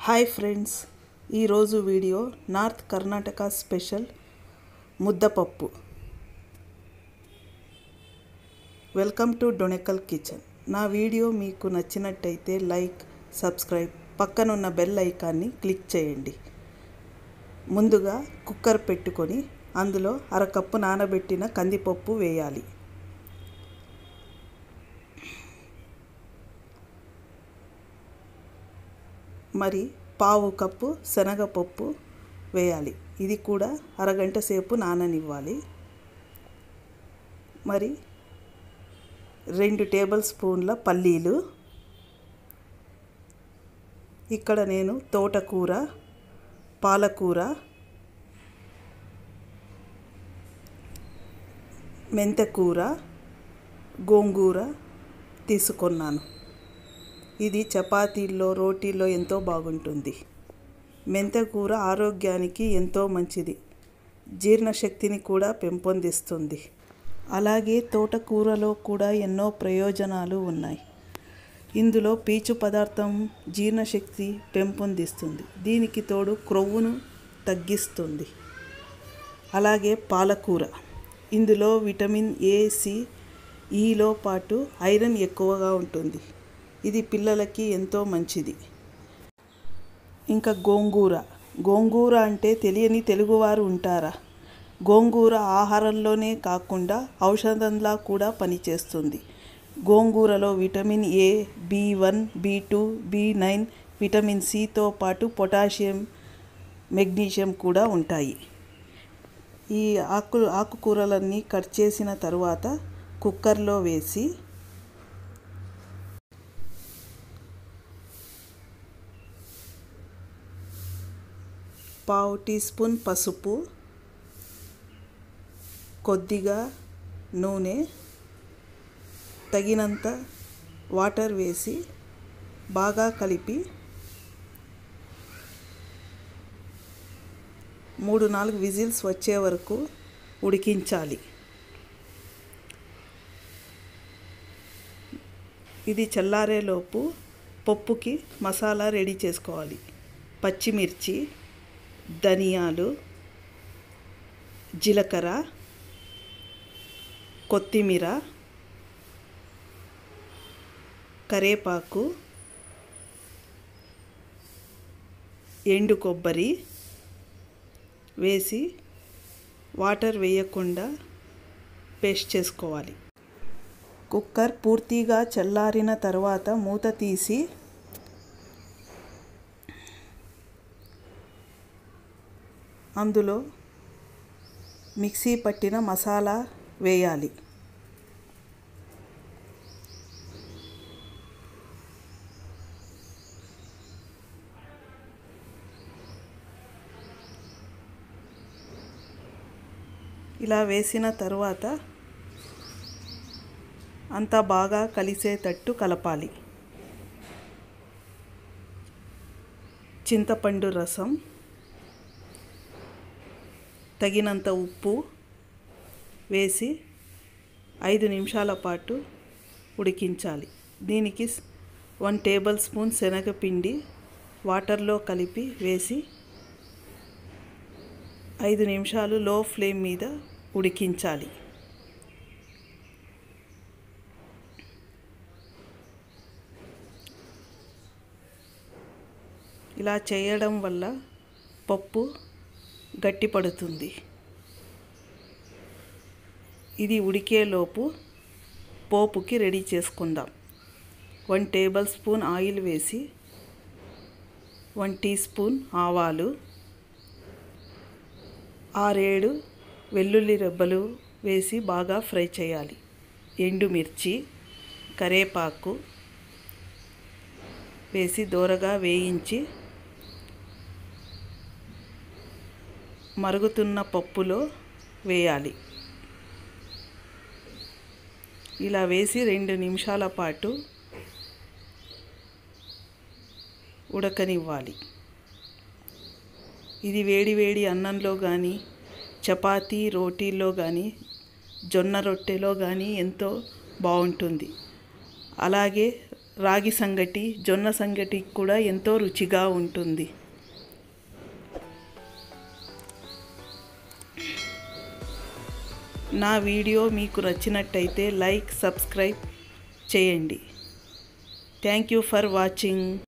hi friends ఈరోజు video north Karnataka special ముద్దపప్పు welcome to Donekal kitchen నా వీడియో మీకు నచ్చినట్టయితే లైక్ సబ్స్క్రైబ్ పక్కనున్న బెల్ ఐకాన్ని క్లిక్ చేయండి ముందుగా కుక్కర్ పెట్టుకొని అందులో అరకప్పు నానబెట్టిన కందిపప్పు వేయాలి మరి పావు కప్పు శనగపప్పు వేయాలి ఇది కూడా అరగంట సేపు నాననివ్వాలి మరి రెండు టేబుల్ స్పూన్ల పల్లీలు ఇక్కడ నేను తోటకూర పాలకూర మెంతకూర గోంగూర తీసుకున్నాను ఇది చపాతీల్లో రోటీల్లో ఎంతో బాగుంటుంది మెంతకూర ఆరోగ్యానికి ఎంతో మంచిది జీర్ణశక్తిని కూడా పెంపొందిస్తుంది అలాగే తోటకూరలో కూడా ఎన్నో ప్రయోజనాలు ఉన్నాయి ఇందులో పీచు పదార్థం జీర్ణశక్తి పెంపొందిస్తుంది దీనికి తోడు క్రొవ్వును తగ్గిస్తుంది అలాగే పాలకూర ఇందులో విటమిన్ ఏ సి ఈలో పాటు ఐరన్ ఎక్కువగా ఉంటుంది ఇది పిల్లలకి ఎంతో మంచిది ఇంకా గోంగూర గోంగూర అంటే తెలియని తెలుగువారు ఉంటారా గోంగూర ఆహారంలోనే కాకుండా ఔషధంలా కూడా పనిచేస్తుంది గోంగూరలో vitamin A B one B two B nine vitamin సితో పాటు పొటాషియం మెగ్నీషియం కూడా ఉంటాయి ఈ ఆకు ఆకుకూరలన్నీ కట్ చేసిన తర్వాత కుక్కర్లో వేసి పావు టీ స్పూన్ పసుపు కొద్దిగా నూనె తగినంత వాటర్ వేసి బాగా కలిపి మూడు నాలుగు విజిల్స్ వచ్చే వరకు ఉడికించాలి ఇది చల్లారేలోపు పప్పుకి మసాలా రెడీ చేసుకోవాలి పచ్చిమిర్చి ధనియాలు జీలకర్ర కొత్తిమీర కరేపాకు ఎండు కొబ్బరి వేసి వాటర్ వేయకుండా పేస్ట్ చేసుకోవాలి కుక్కర్ పూర్తిగా చల్లారిన తర్వాత మూత తీసి అందులో మిక్సీ పట్టిన మసాలా వేయాలి ఇలా వేసిన తర్వాత అంతా బాగా కలిసేటట్టు కలపాలి చింతపండు రసం తగినంత ఉప్పు వేసి ఐదు నిమిషాల పాటు ఉడికించాలి దీనికి వన్ టేబుల్ స్పూన్ శనగపిండి వాటర్లో కలిపి వేసి ఐదు నిమిషాలు లో ఫ్లేమ్ మీద ఉడికించాలి ఇలా చేయడం వల్ల పప్పు గట్టిపడుతుంది ఇది ఉడికేలోపు పోపుకి రెడీ చేసుకుందాం వన్ టేబుల్ స్పూన్ ఆయిల్ వేసి వన్ టీ స్పూన్ ఆవాలు ఆరేడు వెల్లుల్లి రెబ్బలు వేసి బాగా ఫ్రై చేయాలి ఎండుమిర్చి కరేపాకు వేసి దోరగా వేయించి మరుగుతున్న పప్పులో వేయాలి ఇలా వేసి రెండు నిమిషాల పాటు ఉడకనివ్వాలి ఇది వేడి వేడి అన్నంలో కానీ చపాతీ రోటీల్లో కానీ జొన్న రొట్టెలో కానీ ఎంతో బాగుంటుంది అలాగే రాగి సంగటి జొన్న సంగటి కూడా ఎంతో రుచిగా ఉంటుంది నా వీడియో మీకు నచ్చినట్టయితే లైక్ సబ్స్క్రైబ్ చేయండి థ్యాంక్ యూ ఫర్ వాచింగ్